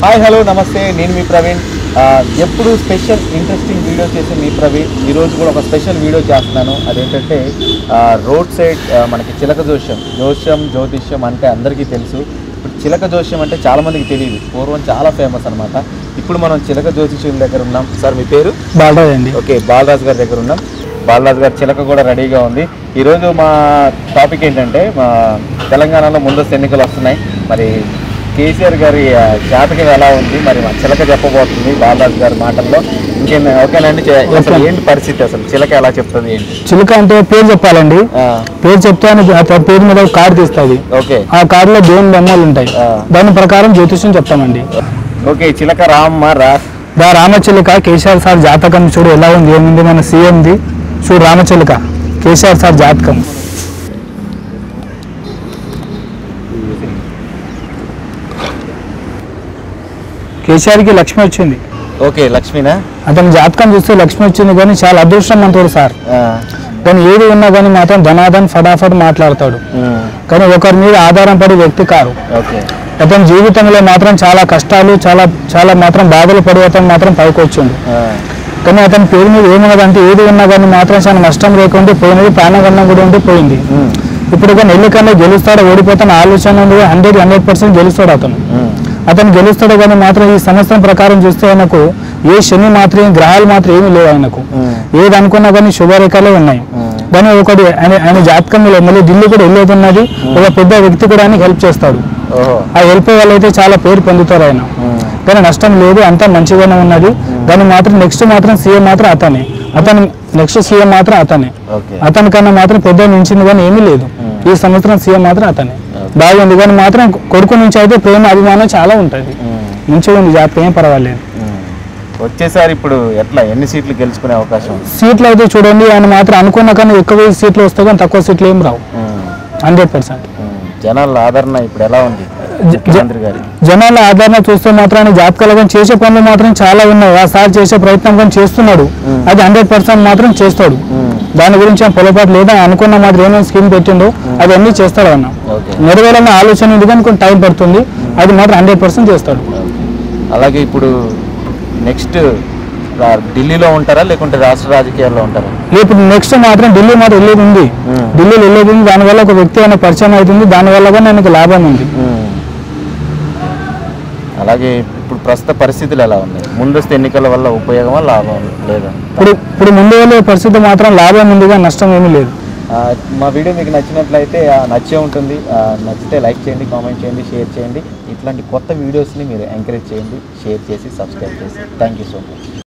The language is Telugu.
హాయ్ హలో నమస్తే నేను మీ ప్రవీణ్ ఆ, ఎప్పుడు స్పెషల్ ఇంట్రెస్టింగ్ వీడియో చేసే మీ ప్రవీణ్ ఈరోజు కూడా ఒక స్పెషల్ వీడియో చేస్తున్నాను అదేంటంటే ఆ, రోడ్ సైడ్ ఆ, మనకి చిలక జోష్యం జోష్యం జ్యోతిష్యం అంటే అందరికీ తెలుసు ఇప్పుడు చిలక జోష్యం అంటే చాలా మందికి తెలియదు పూర్వం చాలా ఫేమస్ అనమాట ఇప్పుడు మనం చిలక జ్యోతిష్యం దగ్గర ఉన్నాం సార్ మీ పేరు బాలరాజ్ అండి ఓకే బాలరాజు గారి దగ్గర ఉన్నాం బాలరాజు గారి చిలక కూడా రెడీగా ఉంది ఈరోజు మా టాపిక్ ఏంటంటే మా తెలంగాణలో ముందస్తు ఎన్నికలు వస్తున్నాయి మరి కేసీఆర్ గారి ఆ, జాతకం ఎలా ఉంది మరి మా చిలక చెప్పబోతుంది బాలరాజు గారి మాటల్లో ఇంకేం ఓకేనండి చే- అసలు ఏంటి పరిస్థితి అసలు చిలక ఎలా చెప్తుంది ఏంటి చిలుక అంటే పేరు చెప్పాలండి ఆ, పేరు చెప్తే ఆయన ఆ పేరు మీద ఒక కార్డు తీస్తుంది ఓకే ఆ కార్డులో దేవుని బొమ్మలు ఉంటాయి ఆ. దాని ప్రకారం జ్యోతిష్యం చెప్తామండి ఓకే చిలక రామ్మ రా దా రామచిలుక కేసీఆర్ సార్ జాతకం చూడు ఎలా ఉంది ఏముంది మన సీఎంది చూడు రామచిలుక కేసీఆర్ సార్ జాతకం కేసీఆర్కి లక్ష్మి వచ్చింది ఓకే లక్ష్మీనా అతని జాతకం చూస్తే లక్ష్మి వచ్చింది కానీ చాలా అదృష్టవంతుడు సార్ ఆ, కానీ ఏది ఉన్నా కానీ మాత్రం ధనాధన్ ఫటాఫట్ మాట్లాడతాడు ఉమ్, కానీ ఒకరి మీద ఆధారం పడే వ్యక్తి కారు ఓకే అతని జీవితంలో మాత్రం చాలా కష్టాలు చాలా చాలా మాత్రం బాధలు పడి అతను మాత్రం పైకి వచ్చిండు ఆ, కానీ అతని పేరు మీద ఏమున్నదంటే ఏది ఉన్నా కానీ మాత్రం చాలా నష్టం లేకుండా పోయినది ప్రాణగండం కూడా ఉండి పోయింది ఉమ్, ఇప్పుడు కానీ ఎన్నికల్లో గెలుస్తాడో ఓడిపోతాను ఆలోచన ఉంది హండ్రెడ్ హండ్రెడ్ పర్సెంట్ గెలుస్తాడు అతను ఉమ్, అతను గెలుస్తాడు కానీ మాత్రం ఈ సంవత్సరం ప్రకారం చూస్తే ఆయనకు ఏ శని మాత్రం గ్రహాలు మాత్రం ఏమీ లేవు ఆయనకు ఉమ్, ఏది అనుకున్నా కానీ శుభరేఖలే ఉన్నాయి ఉమ్, కానీ ఒకటి ఆయన ఆయన జాతకంలో మళ్ళీ ఢిల్లీ కూడా వెళ్ళేతున్నది ఒక పెద్ద వ్యక్తి కూడా ఆయనకి హెల్ప్ చేస్తాడు ఓహో ఆ హెల్ప్ వాళ్ళు అయితే చాలా పేరు పొందుతారు ఆయన ఉమ్, కానీ నష్టం లేదు అంతా మంచిగానే ఉన్నది కానీ మాత్రం నెక్స్ట్ మాత్రం సీఎం మాత్రం అతనే అతను నెక్స్ట్ సీఎం మాత్రం అతనే ఓకే అతని కన్నా మాత్రం పెద్ద మించింది కానీ ఏమీ లేదు ఈ సంవత్సరం సీఎం మాత్రం అతనే బాగుంది కానీ మాత్రం కొడుకు నుంచి అయితే ప్రేమ అభిమానం చాలా ఉంటుంది ఉమ్. మంచిగా ఉంది జాతకం ఏం పర్వాలేదు ఉమ్. వచ్చేసారి ఇప్పుడు ఎట్లా ఎన్ని సీట్లు గెలుచుకునే అవకాశం ఉంది సీట్లు అయితే చూడండి ఆయన మాత్రం అనుకున్న కన్నా ఎక్కువ సీట్లు వస్తాయి కానీ తక్కువ సీట్లు ఏం రావు ఉమ్. హండ్రెడ్ పర్సెంట్ ఉమ్. జనాల ఆదరణ ఇప్పుడు ఎలా ఉంది ముఖ్యమంత్రి గారి జనాల ఆదరణ చూస్తే మాత్రం ఆయన జాతకాలు కానీ చేసే పనులు మాత్రం చాలా ఉన్నాయి ఆ సార్ చేసే ప్రయత్నం కానీ చేస్తున్నాడు అది హండ్రెడ్ పర్సెంట్ మాత్రం చేస్తాడు ఉమ్. దాని గురించి ఏం పొరపాటు లేదా అనుకున్న మాత్రం ఏమేమి స్కీమ్ పెట్టిండో అది అన్ని చేస్తాడు అన్న ఓకే నెరవేరాలని ఆలోచన ఉంది కానీ కొంచెం టైం పడుతుంది అది మాత్రం హండ్రెడ్ పర్సెంట్ చేస్తాడు అలాగే ఇప్పుడు నెక్స్ట్ ఢిల్లీలో ఉంటారా లేకుంటే రాష్ట్ర రాజకీయాల్లో ఉంటారా ఇప్పుడు నెక్స్ట్ మాత్రం ఢిల్లీ మాత్రం వెళ్ళేది ఉంది ఉమ్. ఢిల్లీలో వెళ్ళేది ఉంది దానివల్ల ఒక వ్యక్తి అయినా పరిచయం అవుతుంది దానివల్ల కూడా ఆయనకు లాభం ఉంది ఉమ్. అలాగే ఇప్పుడు ప్రస్తుత పరిస్థితులు ఎలా ఉన్నాయి ముందస్తు ఎన్నికల వల్ల ఉపయోగమా లాభం లేదా ఇప్పుడు ఇప్పుడు ముందు వెళ్ళే పరిస్థితి మాత్రం లాభం ఉంది కానీ నష్టం ఏమీ లేదు ఆ, మా వీడియో మీకు నచ్చినట్లయితే ఆ, నచ్చే ఉంటుంది ఆ, నచ్చితే లైక్ చేయండి కామెంట్ చేయండి షేర్ చేయండి ఇట్లాంటి కొత్త వీడియోస్ని మీరు ఎంకరేజ్ చేయండి షేర్ చేసి సబ్స్క్రైబ్ చేసి థ్యాంక్ యూ సో మచ్